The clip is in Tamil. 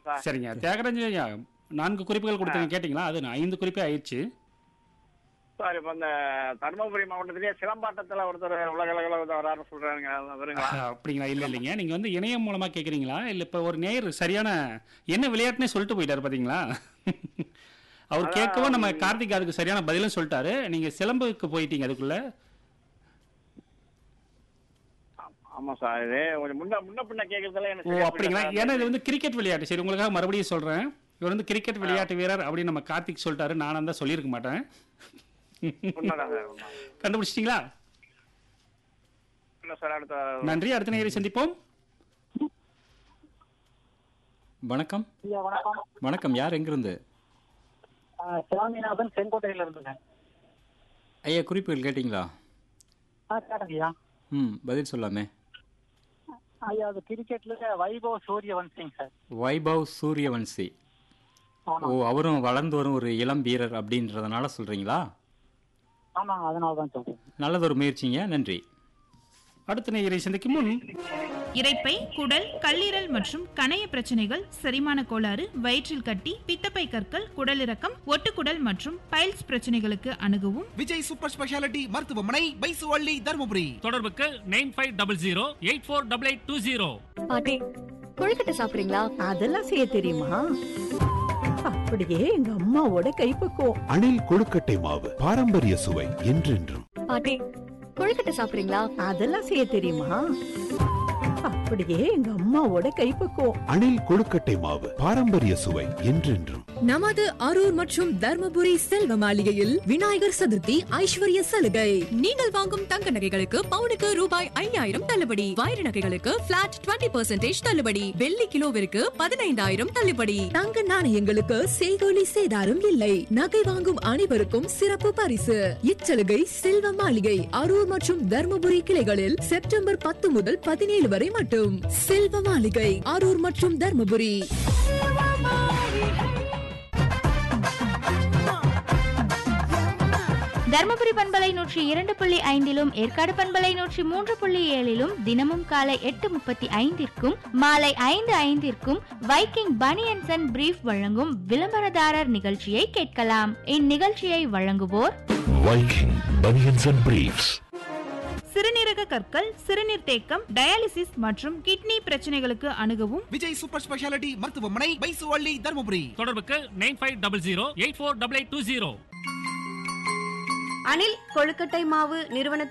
சார் சரிங்க தியாகராஜன் ஐயா நான்கு குறிப்புகள் கொடுத்தீங்க கேட்டிங்களா அது நான் ஐந்து குறிப்பே ஆயிடுச்சு சார் இப்போ இந்த தருமபுரி மாவட்டத்திலேயே சிலம்பாட்டத்துல ஒருத்தர் உலக அளவில் வராருன்னு சொல்றாங்க அது வருங்களா அப்படிங்களா இல்லை இல்லைங்க நீங்கள் வந்து இணையம் மூலமாக கேட்குறீங்களா இல்லை இப்போ ஒரு நேர் சரியான என்ன விளையாட்டுனே சொல்லிட்டு போயிட்டாரு பார்த்தீங்களா அவர் கேட்கவும் நம்ம கார்த்திக் அதுக்கு சரியான பதிலும் சொல்லிட்டாரு நீங்கள் சிலம்புக்கு போயிட்டீங்க அதுக்குள்ள ஆமா சார் இது கொஞ்சம் முன்ன முன்ன பின்ன கேட்கறதுல ஓ எனக்கு அப்படிங்களா ஏன்னா இது வந்து கிரிக்கெட் விளையாட்டு சரி உங்களுக்காக மறுபடியும் சொல்கிறேன் இவர் வந்து கிரிக்கெட் விளையாட்டு வீரர் அப்படின்னு நம்ம கார்த்திக் சொல்லிட்டாரு நானும் தான் சொல்லியிருக்க மாட்டேன் உண்மைதான் சார் உண்மை. கண்டுபிடிச்சிட்டிங்களா இல்ல சார் அடுத்த நன்றி அடுத்த நேரை சந்திப்போம் வணக்கம் ஐயா வணக்கம் வணக்கம் யார் எங்கிருந்து ஆ, சுவாமிநாதன் செங்கோட்டையில இருந்துங்க ஐயா குறிப்புகள் கேட்டிங்களா ஆ கேட்டங்கய்யா ம் பதில் சொல்லாமே ஐயா அது கிரிக்கெட்ல வைபவ் சூரியவன்சிங் சார் வைபவ் சூரியவன்சி ஆமா ஓ அவரும் வளர்ந்து வரும் ஒரு இளம் வீரர் அப்படின்றதுனால சொல்றீங்களா ஆமாங்க அதனால தான் சொல்றேன் நல்லதொரு முயற்சிங்க நன்றி அடுத்த நேரை சந்திக்கும் முன் இரைப்பை குடல் கல்லீரல் மற்றும் கணைய பிரச்சனைகள் செரிமான கோளாறு வயிற்றில் கட்டி பித்தப்பை கற்கள் குடலிறக்கம் ஒட்டுக்குடல் மற்றும் பைல்ஸ் பிரச்சனைகளுக்கு அணுகவும் விஜய் சூப்பர் ஸ்பெஷாலிட்டி மருத்துவமனை பைசுவள்ளி தருமபுரி தொடர்புக்கு nine five double zero eight four double eight two zero பாட்டி கொழுக்கட்டை சாப்பிடுறீங்களா அதெல்லாம் செய்ய தெரியுமா அப்படியே எங்க அம்மாவோட கைப்பக்குவம் அணில் கொழுக்கட்டை மாவு பாரம்பரிய சுவை என்றென்றும் பாட்டி கொழுக்கட்டை சாப்பிடுறீங்களா அதெல்லாம் செய்ய தெரியுமா அப்படியே எங்க அம்மாவோட கைப்பக்குவம் அணில் கொழுக்கட்டை மாவு பாரம்பரிய சுவை என்றென்றும் நமது அரூர் மற்றும் தர்மபுரி செல்வ மாளிகையில் விநாயகர் சதுர்த்தி ஐஸ்வர்ய சலுகை நீங்கள் வாங்கும் தங்க நகைகளுக்கு பவுனுக்கு ரூபாய் ஐயாயிரம் தள்ளுபடி வைர நகைகளுக்கு பிளாட் 20% தள்ளுபடி வெள்ளி கிலோவிற்கு பதினைந்தாயிரம் தள்ளுபடி தங்க நாணயங்களுக்கு செய்கோலி சேதாரம் இல்லை நகை வாங்கும் அனைவருக்கும் சிறப்பு பரிசு இச்சலுகை செல்வ மாளிகை அரூர் மற்றும் தர்மபுரி கிளைகளில் செப்டம்பர் பத்து முதல் பதினேழு வரை மட்டும் செல்வ மாளிகை அரூர் மற்றும் தர்மபுரி தர்மபுரி பண்பலை நூற்றி இரண்டு புள்ளி ஐந்திலும் ஏற்காடு பண்பலை நூற்றி மூன்று புள்ளி ஏழிலும் தினமும் காலை எட்டு முப்பத்தி ஐந்திற்கும் மாலை ஐந்து ஐந்திற்கும் வைக்கிங் பனியன்சன் அண்ட் பிரீஃப் வழங்கும் விளம்பரதாரர் நிகழ்ச்சியை கேட்கலாம் இந்நிகழ்ச்சியை வழங்குவோர் வைக்கிங் பனியன்ஸ் அண்ட் பிரீஃப்ஸ் சிறுநீரக கற்கள் சிறுநீர் தேக்கம் டயாலிசிஸ் மற்றும் கிட்னி பிரச்சனைகளுக்கு அணுகவும் விஜய் சூப்பர் ஸ்பெஷாலிட்டி மருத்துவமனை பைசுவள்ளி தருமபுரி தொடர்புக்கு nine five double zero eight four double eight two zero அணில் கொழுக்கட்டை மாவு நிறுவன